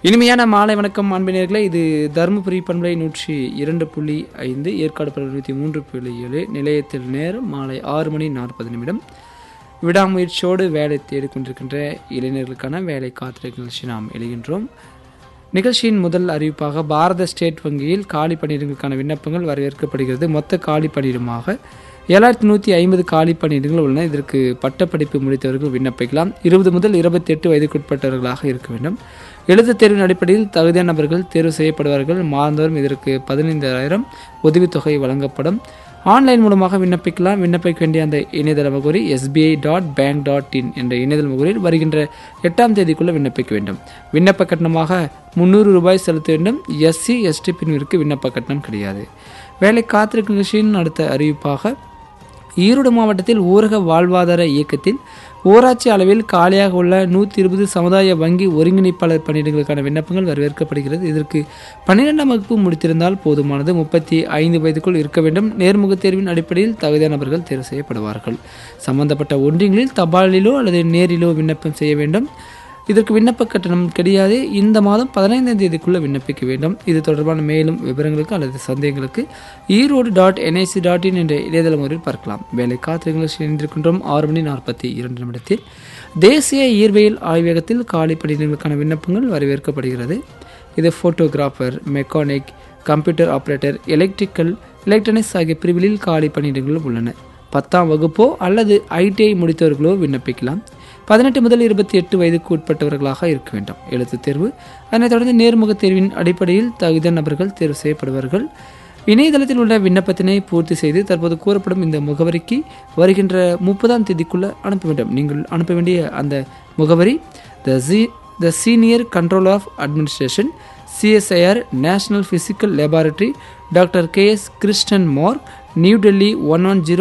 இனிமையான மாலை வணக்கம் அன்பினர்களே இது தருமபுரி பண்பலை நூற்றி இரண்டு புள்ளி ஐந்து ஏற்காடு பண்பலை நூற்றி மூன்று புள்ளி ஏழு நிலையத்தில் நேரம் மாலை ஆறு மணி நாற்பது நிமிடம் விடாமுயற்சியோடு வேலை தேடிக்கொண்டிருக்கின்ற இளைஞர்களுக்கான வேலை காத்திருக்கும் நிகழ்ச்சி நாம் எழுகின்றோம் நிகழ்ச்சியின் முதல் அறிவிப்பாக பாரத ஸ்டேட் வங்கியில் காலி பணியிடங்களுக்கான விண்ணப்பங்கள் வரவேற்கப்படுகிறது மொத்த காலி பணியிடமாக ஏழாயிரத்தி நூற்றி ஐம்பது காலி பணியிடங்கள் உள்ளன இதற்கு பட்டப்படிப்பு முடித்தவர்கள் விண்ணப்பிக்கலாம் இருபது முதல் இருபத்தி எட்டு வயதுக்குட்பட்டவர்களாக இருக்க வேண்டும் எழுத்துத் தேர்வின் அடிப்படையில் தகுதியான நபர்கள் தேர்வு செய்யப்படுவார்கள் மாதந்தோறும் இதற்கு பதினைந்தாயிரம் உதவித்தொகை வழங்கப்படும் ஆன்லைன் மூலமாக விண்ணப்பிக்கலாம் விண்ணப்பிக்க வேண்டிய அந்த இணையதள முகவரி SBI dot bank dot in என்ற இணையதள முகவரியில் வருகின்ற எட்டாம் தேதிக்குள்ள விண்ணப்பிக்க வேண்டும் விண்ணப்ப கட்டணமாக முந்நூறு ரூபாய் செலுத்த வேண்டும் எஸ்சி எஸ்டி பிரிவிற்கு விண்ணப்ப கட்டணம் கிடையாது வேலை காத்திருக்கும் நிகழ்ச்சியின் அடுத்த அறிவிப்பாக ஈரோடு மாவட்டத்தில் ஊரக வாழ்வாதார இயக்கத்தில் ஊராட்சி அளவில் காலியாக உள்ள நூற்றி இருபது சமுதாய வங்கி ஒருங்கிணைப்பாளர் பணியிடங்களுக்கான விண்ணப்பங்கள் வரவேற்கப்படுகிறது இதற்கு பன்னிரெண்டாம் வகுப்பு முடித்திருந்தால் போதுமானது முப்பத்தி ஐந்து வயதுக்குள் இருக்க வேண்டும் நேர்முக தேர்வின் அடிப்படையில் தகுதியான நபர்கள் தேர்வு செய்யப்படுவார்கள் சம்பந்தப்பட்ட ஒன்றியங்களில் தபாலிலோ அல்லது நேரிலோ விண்ணப்பம் செய்ய வேண்டும் இதற்கு விண்ணப்ப கட்டணம் கிடையாது இந்த மாதம் பதினைந்தாம் தேதிக்குள்ள விண்ணப்பிக்க வேண்டும் இது தொடர்பான மேலும் விவரங்களுக்கு அல்லது சந்தேகங்களுக்கு Erode dot NIC dot in என்ற இணையதள முறையில் பார்க்கலாம் வேலை காத்திரங்களை இணைந்திருக்கின்றோம் ஆறு மணி நாற்பத்தி இரண்டு நிமிடத்தில் தேசிய இயற்பியல் ஆய்வகத்தில் காலி பணியிடங்களுக்கான விண்ணப்பங்கள் வரவேற்கப்படுகிறது இது photographer mechanic computer operator electrical electronics ஆகிய பிரிவுகளில் காலி பணியிடங்கள் உள்ளன பத்தாம் வகுப்போ அல்லது ஐடிஐ முடித்தவர்களோ விண்ணப்பிக்கலாம் பதினெட்டு முதல் இருபத்தி எட்டு வயதுக்கு உட்பட்டவர்களாக இருக்க வேண்டும் எழுத்துத் தேர்வு அதனைத் தொடர்ந்து நேர்முக தேர்வின் அடிப்படையில் தகுதியான நபர்கள் தேர்வு செய்யப்படுவார்கள் இணையதளத்தில் உள்ள விண்ணப்பத்தினை பூர்த்தி செய்து தற்போது கூறப்படும் இந்த முகவரிக்கு வருகின்ற முப்பதாம் தேதிக்குள்ள அனுப்ப வேண்டும் நீங்கள் அனுப்ப வேண்டிய அந்த முகவரி the C the senior controller of administration CSIR national physical laboratory doctor K S Krishnan Marg New Delhi one one zero